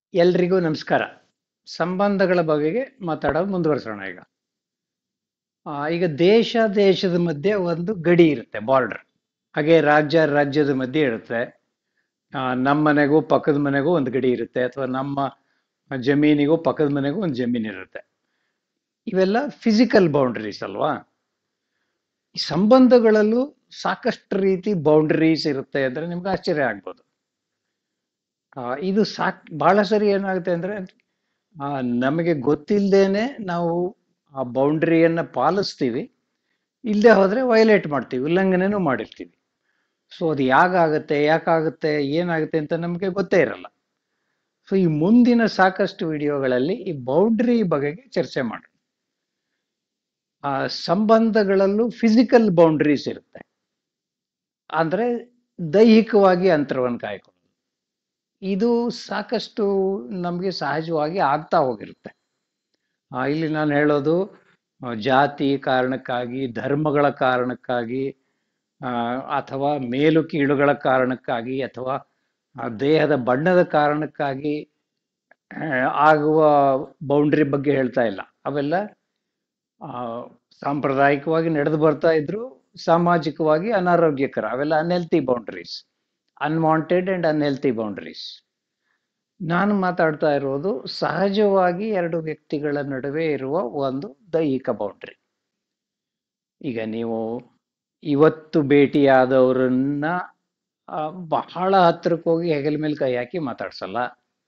ಎಲ್ರಿಗೂ ನಮಸ್ಕಾರ ಸಂಬಂಧಗಳ ಬಗೆಗೆ ಮಾತಾಡೋದು ಮುಂದುವರಿಸೋಣ ಈಗ ಆ, ಈಗ ದೇಶ ದೇಶದ ಮಧ್ಯೆ ಒಂದು ಗಡಿ ಇರುತ್ತೆ ಬಾರ್ಡರ್ ಹಾಗೆ ರಾಜ್ಯ ರಾಜ್ಯದ ಮಧ್ಯೆ ಇರುತ್ತೆ ಆ, ನಮ್ಮ ಮನೆಗೂ ಪಕ್ಕದ ಮನೆಗೂ ಒಂದು ಗಡಿ ಇರುತ್ತೆ ಅಥವಾ ನಮ್ಮ ಜಮೀನಿಗೂ ಪಕ್ಕದ ಮನೆಗೂ ಒಂದು ಜಮೀನು ಇರುತ್ತೆ ಇವೆಲ್ಲ ಫಿಸಿಕಲ್ ಬೌಂಡ್ರೀಸ್ ಅಲ್ವಾ ಈ ಸಂಬಂಧಗಳಲ್ಲೂ ಸಾಕಷ್ಟು ರೀತಿ ಬೌಂಡ್ರೀಸ್ ಇರುತ್ತೆ ಅಂದ್ರೆ ನಿಮ್ಗೆ ಆಶ್ಚರ್ಯ ಆಗ್ಬೋದು ಆ, ಇದು ಸಾಕ್ ಬಹಳ ಸರಿ ಏನಾಗುತ್ತೆ ಅಂದ್ರೆ ಆ, ನಮಗೆ ಗೊತ್ತಿಲ್ಲದೇನೆ ನಾವು ಆ ಬೌಂಡ್ರಿಯನ್ನ ಪಾಲಿಸ್ತೀವಿ ಇಲ್ಲದೆ ಹೋದ್ರೆ ವೈಲೇಟ್ ಮಾಡ್ತೀವಿ ಉಲ್ಲಂಘನೆನೂ ಮಾಡಿರ್ತೀವಿ ಸೊ ಅದು ಯಾಕಾಗುತ್ತೆ ಯಾಕಾಗುತ್ತೆ ಏನಾಗುತ್ತೆ ಅಂತ ನಮಗೆ ಗೊತ್ತೇ ಇರಲ್ಲ ಸೊ ಈ ಮುಂದಿನ ಸಾಕಷ್ಟು ವಿಡಿಯೋಗಳಲ್ಲಿ ಈ ಬೌಂಡ್ರಿ ಬಗೆಗೆ ಚರ್ಚೆ ಮಾಡೋಣ ಆ ಸಂಬಂಧಗಳಲ್ಲೂ ಫಿಸಿಕಲ್ ಬೌಂಡ್ರೀಸ್ ಇರುತ್ತೆ ಅಂದ್ರೆ ದೈಹಿಕವಾಗಿ ಅಂತರವನ್ನು ಕಾಯ್ಕೊಳ್ಳೋದು ಇದು ಸಾಕಷ್ಟು ನಮಗೆ ಸಹಜವಾಗಿ ಆಗ್ತಾ ಹೋಗಿರುತ್ತೆ ಆ, ಇಲ್ಲಿ ನಾನು ಹೇಳೋದು ಆ, ಜಾತಿ ಕಾರಣಕ್ಕಾಗಿ ಧರ್ಮಗಳ ಕಾರಣಕ್ಕಾಗಿ ಆ, ಅಥವಾ ಮೇಲು ಕೀಳುಗಳ ಕಾರಣಕ್ಕಾಗಿ ಅಥವಾ ಆ, ದೇಹದ ಬಣ್ಣದ ಕಾರಣಕ್ಕಾಗಿ ಆ, ಆಗುವ ಬೌಂಡ್ರಿ ಬಗ್ಗೆ ಹೇಳ್ತಾ ಇಲ್ಲ ಅವೆಲ್ಲ ಆ, ಸಾಂಪ್ರದಾಯಿಕವಾಗಿ ನಡೆದು ಬರ್ತಾ ಇದ್ರು ಸಾಮಾಜಿಕವಾಗಿ ಅನಾರೋಗ್ಯಕರ ಅವೆಲ್ಲ unhealthy boundaries unwanted and unhealthy boundaries ನಾನು ಮಾತಾಡ್ತಾ ಇರೋದು ಸಹಜವಾಗಿ ಎರಡು ವ್ಯಕ್ತಿಗಳ ನಡುವೆ ಇರುವ ಒಂದು ದೈಹಿಕ ಬೌಂಡ್ರಿ ಈಗ ನೀವು ಇವತ್ತು ಭೇಟಿಯಾದವರನ್ನ ಆ, ಬಹಳ ಹತ್ರಕ್ಕೆ ಹೋಗಿ ಹೆಗಲ ಮೇಲೆ ಕೈ ಹಾಕಿ ಮಾತಾಡ್ಸಲ್ಲ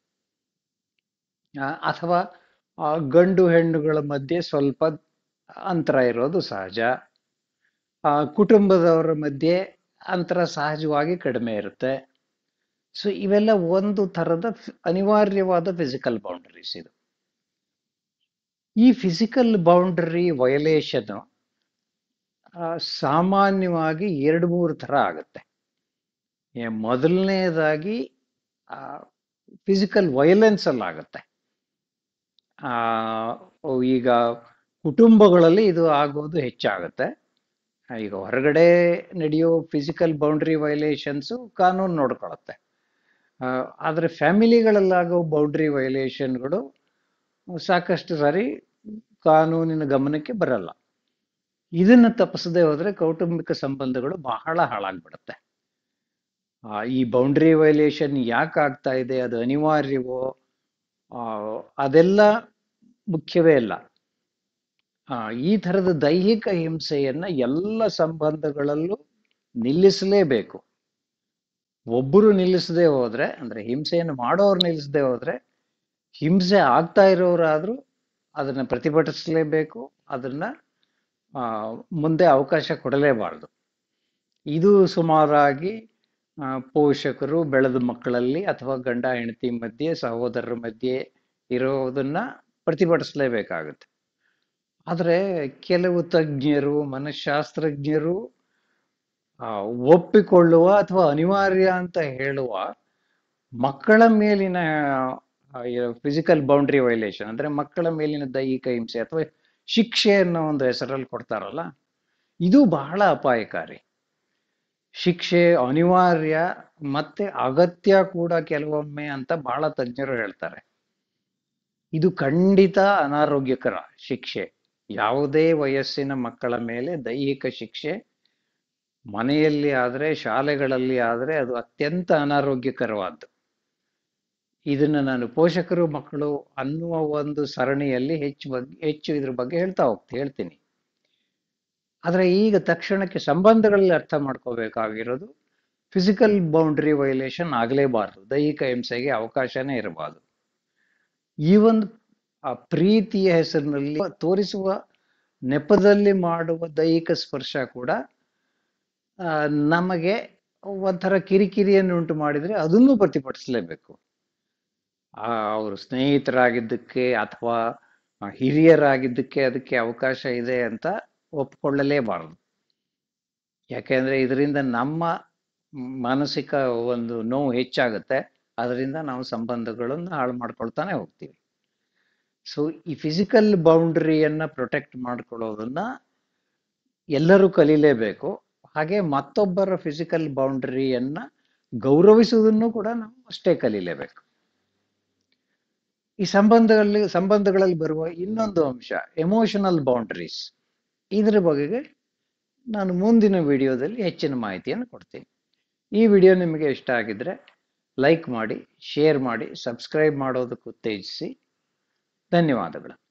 ಆ, ಅಥವಾ ಆ, ಗಂಡು ಹೆಣ್ಣುಗಳ ಮಧ್ಯೆ ಸ್ವಲ್ಪ ಅಂತರ ಇರೋದು ಸಹಜ ಆ, ಕುಟುಂಬದವರ ಮಧ್ಯೆ ಅಂತರ ಸಹಜವಾಗಿ ಕಡಿಮೆ ಇರುತ್ತೆ ಸೊ ಇವೆಲ್ಲ ಒಂದು ಥರದ ಫಿ- ಅನಿವಾರ್ಯವಾದ ಫಿಸಿಕಲ್ ಬೌಂಡರೀಸ್ ಇದು ಈ ಫಿಸಿಕಲ್ ಬೌಂಡರಿ ವಯಲೇಷನ್ ಸಾಮಾನ್ಯವಾಗಿ ಎರಡು ಮೂರು ಥರ ಆಗುತ್ತೆ ಏ, ಮೊದಲನೇದಾಗಿ ಫಿಸಿಕಲ್ ವೈಲೆನ್ಸ್ ಅಲ್ಲಿ ಆಗುತ್ತೆ ಆ, ಓ, ಈಗ ಕುಟುಂಬಗಳಲ್ಲಿ ಇದು ಆಗೋದು ಹೆಚ್ಚಾಗುತ್ತೆ ಆ, ಈಗ ಹೊರಗಡೆ ನಡೆಯೋ ಫಿಸಿಕಲ್ ಬೌಂಡ್ರಿ ವೈಲೇಷನ್ಸು ಕಾನೂನು ನೋಡ್ಕೊಳುತ್ತೆ ಆ, ಆದ್ರೆ ಫ್ಯಾಮಿಲಿಗಳಲ್ಲಾಗೋ ಬೌಂಡ್ರಿ ವೈಲೇಷನ್ಗಳು ಸಾಕಷ್ಟು ಸಾರಿ ಕಾನೂನಿನ ಗಮನಕ್ಕೆ ಬರಲ್ಲ ಇದನ್ನ ತಪ್ಪಿಸದೆ ಹೋದ್ರೆ ಕೌಟುಂಬಿಕ ಸಂಬಂಧಗಳು ಬಹಳ ಹಾಳಾಗ್ಬಿಡುತ್ತೆ ಆ, ಈ ಬೌಂಡ್ರಿ ವೈಲೇಷನ್ ಯಾಕೆ ಆಗ್ತಾ ಇದೆ ಅದು ಅನಿವಾರ್ಯವೋ ಆ, ಅದೆಲ್ಲ ಮುಖ್ಯವೇ ಅಲ್ಲ ಆ, ಈ ಥರದ ದೈಹಿಕ ಹಿಂಸೆಯನ್ನ ಎಲ್ಲ ಸಂಬಂಧಗಳಲ್ಲೂ ನಿಲ್ಲಿಸಲೇಬೇಕು ಒಬ್ಬರು ನಿಲ್ಲಿಸದೆ ಹೋದ್ರೆ ಅಂದ್ರೆ ಹಿಂಸೆಯನ್ನು ಮಾಡೋರು ನಿಲ್ಲಿಸದೆ ಹೋದ್ರೆ ಹಿಂಸೆ ಆಗ್ತಾ ಇರೋರಾದ್ರೂ ಅದನ್ನ ಪ್ರತಿಭಟಿಸಲೇಬೇಕು ಅದನ್ನ ಆ, ಮುಂದೆ ಅವಕಾಶ ಕೊಡಲೇಬಾರದು ಇದು ಸುಮಾರಾಗಿ ಆ, ಪೋಷಕರು ಬೆಳೆದ ಮಕ್ಕಳಲ್ಲಿ ಅಥವಾ ಗಂಡ ಹೆಂಡತಿ ಮಧ್ಯೆ ಸಹೋದರರ ಮಧ್ಯೆ ಇರೋದನ್ನ ಪ್ರತಿಭಟಿಸಲೇಬೇಕಾಗುತ್ತೆ ಆದರೆ ಕೆಲವು ತಜ್ಞರು ಮನಃಶಾಸ್ತ್ರಜ್ಞರು ಆ, ಒಪ್ಪಿಕೊಳ್ಳುವ ಅಥವಾ ಅನಿವಾರ್ಯ ಅಂತ ಹೇಳುವ ಮಕ್ಕಳ ಮೇಲಿನ ಫಿಸಿಕಲ್ ಬೌಂಡ್ರಿ ವೈಲೇಷನ್ ಅಂದ್ರೆ ಮಕ್ಕಳ ಮೇಲಿನ ದೈಹಿಕ ಹಿಂಸೆ ಅಥವಾ ಶಿಕ್ಷೆ ಅನ್ನೋ ಒಂದು ಹೆಸರಲ್ಲಿ ಕೊಡ್ತಾರಲ್ಲ ಇದು ಬಹಳ ಅಪಾಯಕಾರಿ ಶಿಕ್ಷೆ ಅನಿವಾರ್ಯ ಮತ್ತೆ ಅಗತ್ಯ ಕೂಡ ಕೆಲವೊಮ್ಮೆ ಅಂತ ಬಹಳ ತಜ್ಞರು ಹೇಳ್ತಾರೆ ಇದು ಖಂಡಿತ ಅನಾರೋಗ್ಯಕರ ಶಿಕ್ಷೆ ಯಾವುದೇ ವಯಸ್ಸಿನ ಮಕ್ಕಳ ಮೇಲೆ ದೈಹಿಕ ಶಿಕ್ಷೆ ಮನೆಯಲ್ಲಿ ಆದ್ರೆ ಶಾಲೆಗಳಲ್ಲಿ ಆದ್ರೆ ಅದು ಅತ್ಯಂತ ಅನಾರೋಗ್ಯಕರವಾದ್ದು ಇದನ್ನ ನಾನು ಪೋಷಕರು ಮಕ್ಕಳು ಅನ್ನುವ ಒಂದು ಸರಣಿಯಲ್ಲಿ ಹೆಚ್ಚು ಬಗ್ಗೆ ಹೆಚ್ಚು ಇದ್ರ ಬಗ್ಗೆ ಹೇಳ್ತಾ ಹೋಗ್ತೀನಿ ಹೇಳ್ತೀನಿ ಆದ್ರೆ ಈಗ ತಕ್ಷಣಕ್ಕೆ ಸಂಬಂಧಗಳಲ್ಲಿ ಅರ್ಥ ಮಾಡ್ಕೋಬೇಕಾಗಿರೋದು ಫಿಸಿಕಲ್ ಬೌಂಡ್ರಿ ವೈಲೇಷನ್ ಆಗಲೇಬಾರದು ದೈಹಿಕ ಹಿಂಸೆಗೆ ಅವಕಾಶನೇ ಇರಬಾರದು ಈ ಒಂದು ಆ ಪ್ರೀತಿಯ ಹೆಸರಿನಲ್ಲಿ ತೋರಿಸುವ ನೆಪದಲ್ಲಿ ಮಾಡುವ ದೈಹಿಕ ಸ್ಪರ್ಶ ಕೂಡ ಆ, ನಮಗೆ ಒಂಥರ ಕಿರಿಕಿರಿಯನ್ನು ಉಂಟು ಮಾಡಿದ್ರೆ ಅದನ್ನು ಪ್ರತಿಭಟಿಸಲೇಬೇಕು ಆ, ಅವರು ಸ್ನೇಹಿತರಾಗಿದ್ದಕ್ಕೆ ಅಥವಾ ಆ, ಹಿರಿಯರಾಗಿದ್ದಕ್ಕೆ ಅದಕ್ಕೆ ಅವಕಾಶ ಇದೆ ಅಂತ ಒಪ್ಕೊಳ್ಳಲೇಬಾರದು ಯಾಕೆಂದ್ರೆ ಇದರಿಂದ ನಮ್ಮ ಮಾನಸಿಕ ಒಂದು ನೋವು ಹೆಚ್ಚಾಗುತ್ತೆ ಅದರಿಂದ ನಾವು ಸಂಬಂಧಗಳನ್ನು ಹಾಳು ಮಾಡ್ಕೊಳ್ತಾನೆ ಹೋಗ್ತೀವಿ ಸೊ ಈ ಫಿಸಿಕಲ್ ಬೌಂಡ್ರಿಯನ್ನ ಪ್ರೊಟೆಕ್ಟ್ ಮಾಡ್ಕೊಳ್ಳೋದನ್ನ ಎಲ್ಲರೂ ಕಲೀಲೇಬೇಕು ಹಾಗೆ ಮತ್ತೊಬ್ಬರ ಫಿಸಿಕಲ್ ಬೌಂಡ್ರಿಯನ್ನ ಗೌರವಿಸುವುದನ್ನು ಕೂಡ ನಾವು ಅಷ್ಟೇ ಕಲೀಲೇಬೇಕು ಈ ಸಂಬಂಧಗಳಲ್ಲಿ ಸಂಬಂಧಗಳಲ್ಲಿ ಬರುವ ಇನ್ನೊಂದು ಅಂಶ ಎಮೋಷನಲ್ ಬೌಂಡರೀಸ್ ಇದರ ಬಗೆಗೆ ನಾನು ಮುಂದಿನ ವಿಡಿಯೋದಲ್ಲಿ ಹೆಚ್ಚಿನ ಮಾಹಿತಿಯನ್ನು ಕೊಡ್ತೀನಿ ಈ ವಿಡಿಯೋ ನಿಮಗೆ ಇಷ್ಟ ಆಗಿದ್ರೆ ಲೈಕ್ ಮಾಡಿ ಶೇರ್ ಮಾಡಿ ಸಬ್ಸ್ಕ್ರೈಬ್ ಮಾಡೋದಕ್ಕೆ ಉತ್ತೇಜಿಸಿ ಧನ್ಯವಾದಗಳು